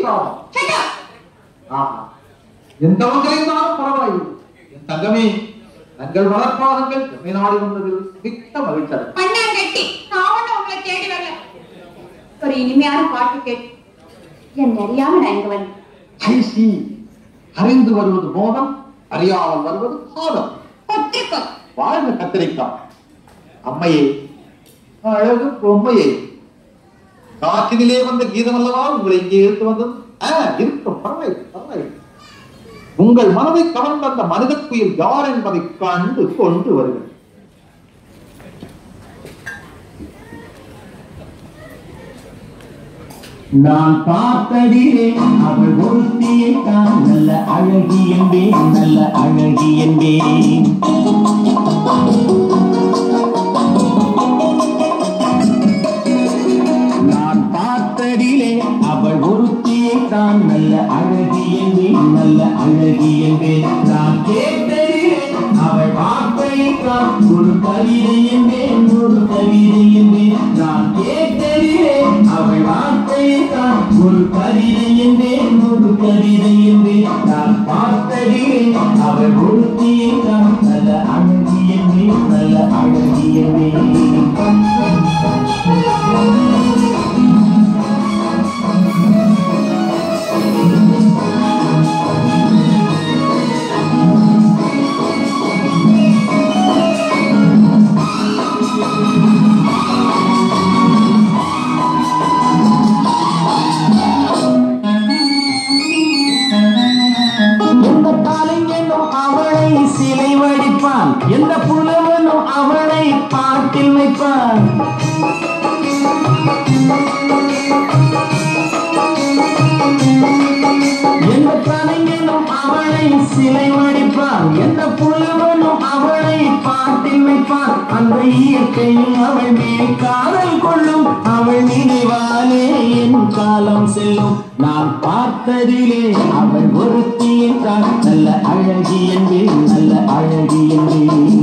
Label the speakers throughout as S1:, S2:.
S1: லாபம்
S2: Shut up.
S1: ஆஹா எந்த வகையினாலும் பரவாயில்லை என் தங்கமே தங்கள் வளர்ப்பாளர்கள் எம்மை நாடி வந்ததில் மிக்க மகிழ்ச்சி
S2: மண்ணாங்கட்டி நான் ஒண்ணும் உங்களை தேடி வரல ஒரு இனிமையான பாட்டு கேட்டு என் அறியாம நான் இங்க வந்தேன்
S1: ஐசி அறிந்து வருவது மோகம் அறியாமல் வருவது சாதம்
S2: ஒத்துக்கோ
S1: வாழ்ந்த கத்திரிக்காய் அம்மையே அழகு பொம்மையே காற்றினிலே வந்த கீதம் அல்லவா உங்களை இங்கே எடுத்து வந்தது ஆ, இருக்கும் பரவாயில்லை பரவாயில்லை உங்கள் மனதை கவர்ந்த அந்த மனித புயல் யார் என்பதை கண்டு கொண்டு வருகிறேன்
S3: நான் பார்த்ததிலே அவள் ஒருத்தியை தான் நல்ல அழகி என்பேன் நல்ல அழகி என்பேன் நான் பார்த்ததிலே அவள் ஒருத்தியை தான் நல்ல அழகி என்பேன் நல்ல அழகி என்பேன் நான் கேட்டதிலே அவள் வார்த்தையை தான் ஒரு கவிதை என்பேன் ஒரு கவிதை என்பேன் நான் கேட்டதிலே அவள் வார்த்தையை தான் ஒரு கவிதை என்பேன் ஒரு கவிதை என்பேன் நான் பார்த்ததிலே அவள் ஒருத்தியை தான் நல்ல அழகி என்பேன் நல்ல அழகி என்பேன் எந்த கலைஞனும் அவளை சிலை வடிப்பான் எந்த புலவனும் அவளை பாட்டில் வைப்பான் எந்த கலைஞனும் அவளை சிலை வடிப்பான் எந்த புலவனும் அவளை பாட்டில் வைப்பான் அந்த இயற்கையும் அவள் மேல் காதல் கொள்ளும் அவள் நினைவாலே என் காலம் செல்லும் நான் பார்த்ததிலே அவள் ஒருத்தியை தான் நல்ல அழகி என்பேன் நல்ல அழகி என்பேன்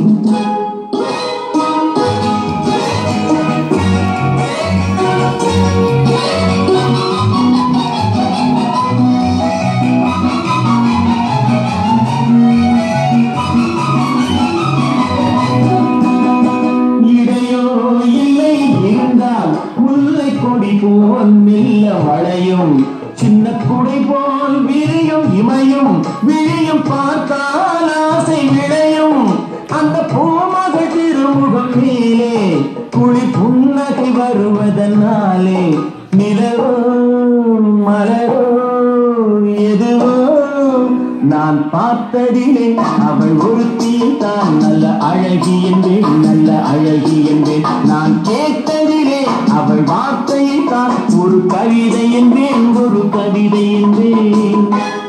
S3: இடையோ இல்லை இருந்தால் முல்லை கொடி போல் மெல்ல வளையும் சின்ன குடை போல் விரியும் இமையும் விழியும் பார்த்தால் ஆசை விளையும் அந்த பூமகள் திருமுகம் மேலே குழி புன்னகை வருவதனாலே நிலவோ மலரோ எதுவோ நான் பார்த்ததிலே அவள் ஒருத்தி தான் நல்ல அழகி என்பேன் நல்ல அழகி என்பேன் நான் கேட்டதிலே அவள் வார்த்தையை தான் ஒரு கவிதை என்பேன் ஒரு கவிதை என்பேன்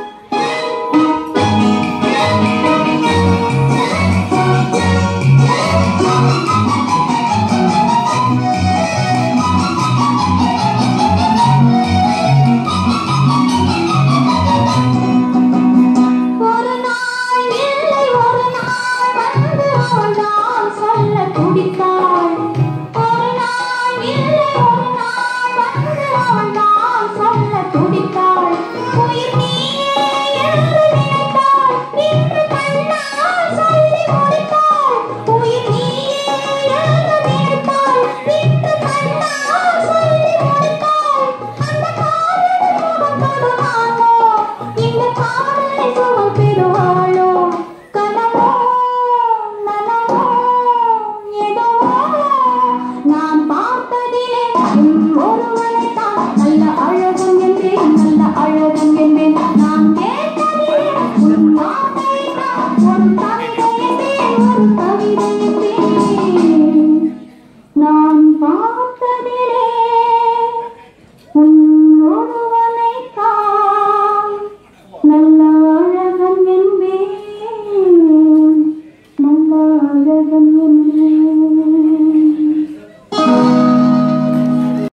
S2: ஒரு நாள் இல்லை ஒரு நாள் வந்து அவள் தான் சொல்ல துடித்தாள் ஒரு நாள் இல்லை ஒரு நாள் வந்து அவள் தான் சொல்ல துடித்தாள் உயிர் நீயே என்று நினைத்தாள் இன்று கண்ணால் சொல்லி முடித்தாள் உயிர் நீயே என்று நினைத்தாள் இன்று கண்ணால் சொல்லி முடித்தாள் அந்த காதலை சுகம் தொடுவாளோ இந்த காதலை சுகம் பெறுவாளோ கனவோ நனவோ எதுவோ நான் பார்த்ததிலே ஒருவனை தான் நல்ல அழகும் என்பேன் நல்ல அழகும் என்பேன் நான் கேட்டதிலே உன் வார்த்தை தான் ஒரு கவிதை என்பேன் ஒரு கவிதை